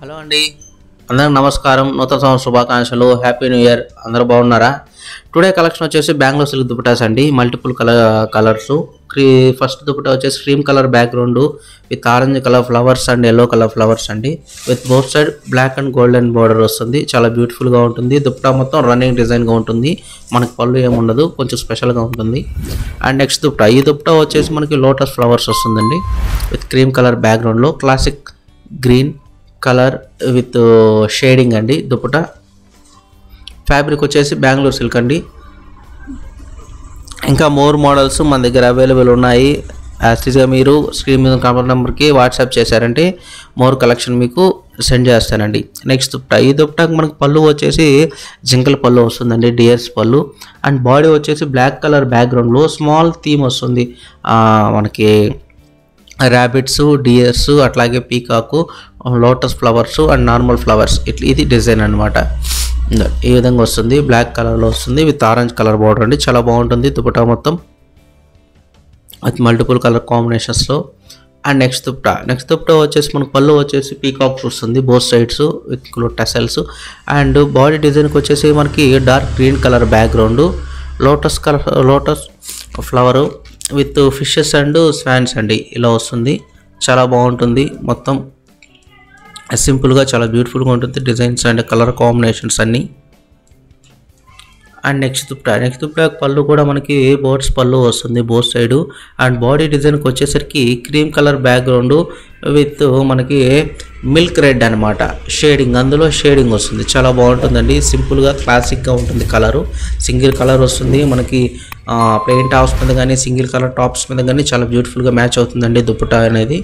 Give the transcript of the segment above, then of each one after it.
hello అండి అందరికి నమస్కారం నూతన సంవత్సర శుభాకాంక్షలు హ్యాపీ న్యూ ఇయర్ అందరూ బాగున్నారా టుడే కలెక్షన్ వచ్చేసి బెంగళూరు సిల్క్ దుపటాస్ అండి మల్టిపుల్ కలర్ కలర్స్ క్రీ ఫస్ట్ దుపటా వచ్చేసి cream colour background with orange colour flowers and yellow colour flowers అండి with both side black and golden border వస్తుంది చాలా beautiful గా ఉంటుంది దుపటా మొత్తం రన్నింగ్ డిజైన్గా ఉంటుంది మనకి పళ్ళు ఏమి ఉండదు కొంచెం స్పెషల్గా ఉంటుంది అండ్ నెక్స్ట్ దుపటా ఈ దుపటా వచ్చేసి మనకి లోటస్ ఫ్లవర్స్ వస్తుందండి విత్ క్రీమ్ కలర్ బ్యాక్గ్రౌండ్లో classic green colour with shading అండి దుపటా ఫ్యాబ్రిక్ వచ్చేసి బెంగళూరు సిల్క్ అండి ఇంకా మోర్ మోడల్స్ మన దగ్గర అవైలబుల్ ఉన్నాయి యాక్చువల్గా మీరు స్క్రీన్ మీద కాంటాక్ట్ నెంబర్కి వాట్సాప్ చేశారంటే మోర్ కలెక్షన్ మీకు సెండ్ చేస్తానండి నెక్స్ట్ దుపటా ఈ దుపటాకి మనకి పళ్ళు వచ్చేసి జింకల పళ్ళు వస్తుందండి డియర్స్ పళ్ళు అండ్ బాడీ వచ్చేసి బ్లాక్ కలర్ బ్యాక్గ్రౌండ్లో స్మాల్ థీమ్ వస్తుంది ఆ, మనకి ర్యాబిట్స్ డియర్స్ అట్లాగే peacock lotus flowers and normal flowers ఇట్లా ఇది డిజైన్ అనమాట ఈ విధంగా వస్తుంది బ్లాక్ కలర్లో వస్తుంది విత్ ఆరెంజ్ కలర్ బార్డర్ అండి చాలా బాగుంటుంది దుపటా మొత్తం విత్ మల్టిపుల్ కలర్ కాంబినేషన్స్లో and next dupatta next dupatta వచ్చేసి మనకు పళ్ళు వచ్చేసి పీకాక్స్ వస్తుంది both sides with tassels and body డిజైన్కి వచ్చేసి మనకి dark green colour background lotus colour lotus flower with fishes and swans అండి ఇలా వస్తుంది చాలా బాగుంటుంది మొత్తం సింపుల్గా చాలా బ్యూటిఫుల్గా ఉంటుంది డిజైన్స్ అండ్ కలర్ కాంబినేషన్స్ అన్నీ and next dupatta next dupatta pallu కూడా మనకి బోర్డ్స్ పళ్ళు వస్తుంది బోత్ సైడ్ అండ్ బాడీ డిజైన్కి వచ్చేసరికి క్రీమ్ కలర్ బ్యాక్గ్రౌండ్ విత్ మనకి మిల్క్ రెడ్ అనమాట షేడింగ్ అందులో షేడింగ్ వస్తుంది చాలా బాగుంటుందండి సింపుల్గా క్లాసిక్గా ఉంటుంది కలరు సింగిల్ కలర్ వస్తుంది మనకి ప్లెయిన్ టాప్స్ మీద కానీ సింగిల్ కలర్ టాప్స్ మీద కానీ చాలా బ్యూటిఫుల్గా మ్యాచ్ అవుతుందండి దుప్పటా అనేది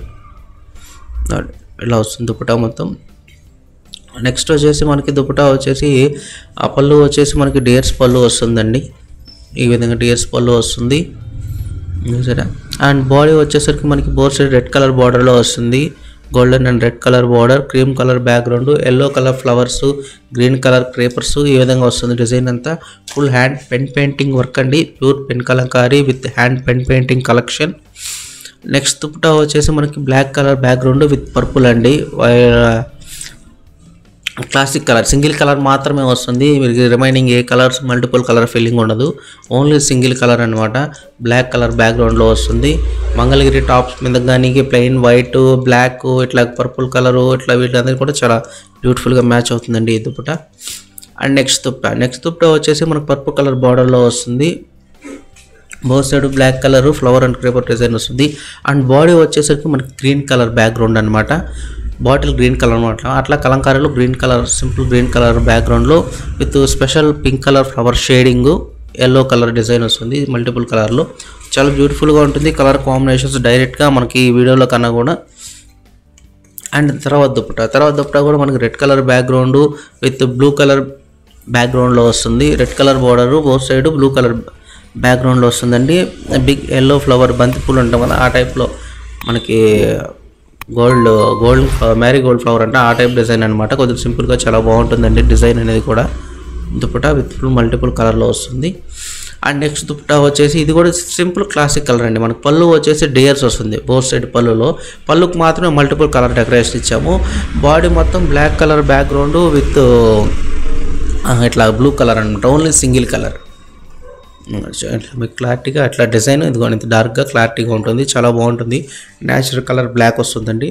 ఇలా వస్తుంది దుప్పటా మొత్తం నెక్స్ట్ వచ్చేసి మనకి దుపటా వచ్చేసి ఆ పళ్ళు వచ్చేసి మనకి డియర్స్ పళ్ళు వస్తుందండి ఈ విధంగా డియర్స్ పళ్ళు వస్తుంది సరే అండ్ బాడీ వచ్చేసరికి మనకి బోర్ సైడ్ రెడ్ కలర్ బార్డర్లో వస్తుంది golden and red colour border cream colour background yellow colour flowers green colour creepers ఈ విధంగా వస్తుంది డిజైన్ అంతా full hand pen painting work అండి pure pen kalamkari with hand pen painting collection next dupatta వచ్చేసి మనకి black colour background with purple అండి వై- classic colour single colour మాత్రమే వస్తుంది మీకు రిమైనింగ్ ఏ కలర్స్ మల్టిపుల్ కలర్ ఫీలింగ్ ఉండదు ఓన్లీ సింగిల్ కలర్ అనమాట బ్లాక్ కలర్ బ్యాక్గ్రౌండ్లో వస్తుంది మంగళగిరి టాప్స్ మీద కానీ ప్లెయిన్ వైట్ బ్లాక్ ఇట్లా పర్పుల్ కలరు ఇట్లా వీటందరూ కూడా చాలా బ్యూటిఫుల్గా మ్యాచ్ అవుతుందండి ఈ dupatta and next dupatta next dupatta వచ్చేసి మనకు పర్పుల్ కలర్ బార్డర్లో వస్తుంది both side black colour flower and creeper design వస్తుంది అండ్ బాడీ వచ్చేసరికి మనకి గ్రీన్ కలర్ బ్యాక్గ్రౌండ్ అనమాట బాటిల్ గ్రీన్ కలర్ అనమాట అట్లా కలంకారీలో green colour simple green colour బ్యాక్గ్రౌండ్లో with special pink colour flower shading yellow colour design వస్తుంది మల్టిపుల్ కలర్లో చాలా బ్యూటిఫుల్గా ఉంటుంది కలర్ కాంబినేషన్స్ డైరెక్ట్గా మనకి ఈ వీడియోలో కన్నా కూడా అండ్ తర్వాత దుప్పటా తర్వాత దుప్పటా కూడా మనకి red colour background with blue colour బ్యాక్గ్రౌండ్లో వస్తుంది red colour border both side blue colour బ్యాక్గ్రౌండ్లో వస్తుందండి బిగ్ ఎల్లో ఫ్లవర్ బంతి పూలు ఉంటాం కదా ఆ టైప్లో మనకి gold gold marigold flower అంటే ఆ టైప్ డిజైన్ అనమాట కొంచెం సింపుల్గా చాలా బాగుంటుందండి డిజైన్ అనేది కూడా దుపటా విత్ ఫుల్ మల్టిపుల్ కలర్లో వస్తుంది అండ్ నెక్స్ట్ దుపటా వచ్చేసి ఇది కూడా సింపుల్ క్లాసిక్ కలర్ అండి మనకు పళ్ళు వచ్చేసి డేయర్స్ వస్తుంది బోత్ సైడ్ పళ్ళులో పళ్ళుకు మాత్రమే మల్టిపుల్ కలర్ డెకరేషన్ ఇచ్చాము బాడీ మొత్తం బ్లాక్ కలర్ బ్యాక్గ్రౌండ్ విత్ ఇట్లా బ్లూ కలర్ అనమాట ఓన్లీ సింగిల్ కలర్ ఇట్లా మీకు క్లారిటీగా అట్లా డిజైన్ ఇదిగోండి ఇంత డార్క్గా క్లారిటీగా ఉంటుంది చాలా బాగుంటుంది న్యాచురల్ కలర్ బ్లాక్ వస్తుందండి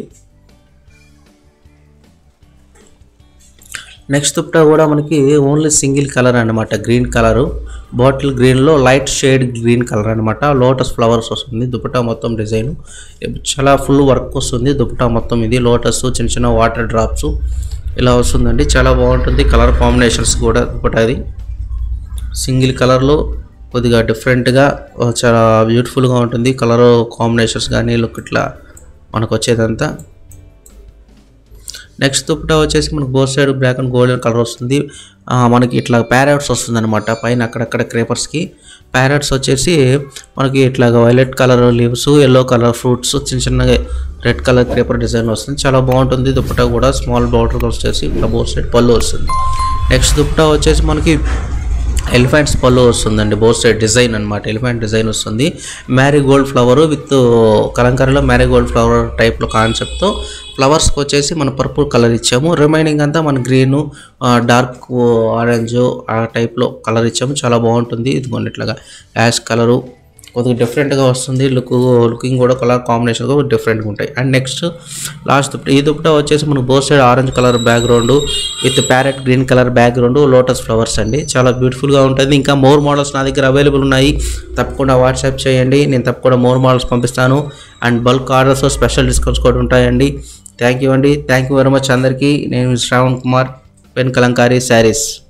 నెక్స్ట్ దుప్పటా కూడా మనకి ఓన్లీ సింగిల్ కలర్ అనమాట గ్రీన్ కలరు బాటిల్ గ్రీన్లో లైట్ షేడ్ గ్రీన్ కలర్ అనమాట లోటస్ ఫ్లవర్స్ వస్తుంది దుపటా మొత్తం డిజైన్ చాలా ఫుల్ వర్క్ వస్తుంది దుపటా మొత్తం ఇది లోటస్ చిన్న చిన్న వాటర్ డ్రాప్స్ ఇలా వస్తుందండి చాలా బాగుంటుంది కలర్ కాంబినేషన్స్ కూడా దుపటా ఇది సింగిల్ కలర్లో కొద్దిగా డిఫరెంట్గా చాలా బ్యూటిఫుల్గా ఉంటుంది కలర్ కాంబినేషన్స్ కానీ లుక్ ఇట్లా మనకు వచ్చేదంతా నెక్స్ట్ దుప్పటా వచ్చేసి మనకు both side black and golden colour వస్తుంది ఆ, మనకి ఇట్లా ప్యారెట్స్ వస్తుంది అనమాట పైన అక్కడక్కడ క్రేపర్స్కి ప్యారెట్స్ వచ్చేసి మనకి ఇట్లా violet colour leaves yellow colour fruits చిన్న చిన్నగా రెడ్ కలర్ క్రేపర్ డిజైన్ వస్తుంది చాలా బాగుంటుంది దుప్పటా కూడా స్మాల్ బార్డర్ వచ్చేసి ఇట్లా బోత్ సైడ్ పళ్ళు వస్తుంది నెక్స్ట్ దుప్పటా వచ్చేసి మనకి ఎలిఫెంట్స్ పళ్ళు వస్తుందండి బోత్ సైడ్ డిజైన్ అనమాట ఎలిఫెంట్ డిజైన్ వస్తుంది మ్యారీగోల్డ్ ఫ్లవర్ విత్ కలంకారీలో మ్యారీగోల్డ్ ఫ్లవర్ టైప్లో కాన్సెప్ట్తో ఫ్లవర్స్కి వచ్చేసి మన పర్పుల్ కలర్ ఇచ్చాము రిమైనింగ్ అంతా మన గ్రీను డార్క్ ఆరెంజ్ ఆ టైప్లో కలర్ ఇచ్చాము చాలా బాగుంటుంది ఇదిగోండి ఇట్లాగా యాష్ కలరు కొద్దిగా డిఫరెంట్గా వస్తుంది లుక్ లుకింగ్ కూడా కలర్ కాంబినేషన్ కూడా డిఫరెంట్గా ఉంటాయి అండ్ నెక్స్ట్ లాస్ట్ దుప్పట ఈ దుప్పట వచ్చేసి మనకు both side orange colour background with parrot green colour background lotus flowers అండి చాలా బ్యూటిఫుల్గా ఉంటుంది ఇంకా మోర్ మోడల్స్ నా దగ్గర అవైలబుల్ ఉన్నాయి తప్పకుండా వాట్సాప్ చేయండి నేను తప్పకుండా మోర్ మోడల్స్ పంపిస్తాను and bulk orders special discounts కూడా ఉంటాయండి థ్యాంక్ యూ అండి థ్యాంక్ యూ వెరీ మచ్ అందరికీ నేను శ్రావణ్ కుమార్ పెన్ కలంకారీ శారీస్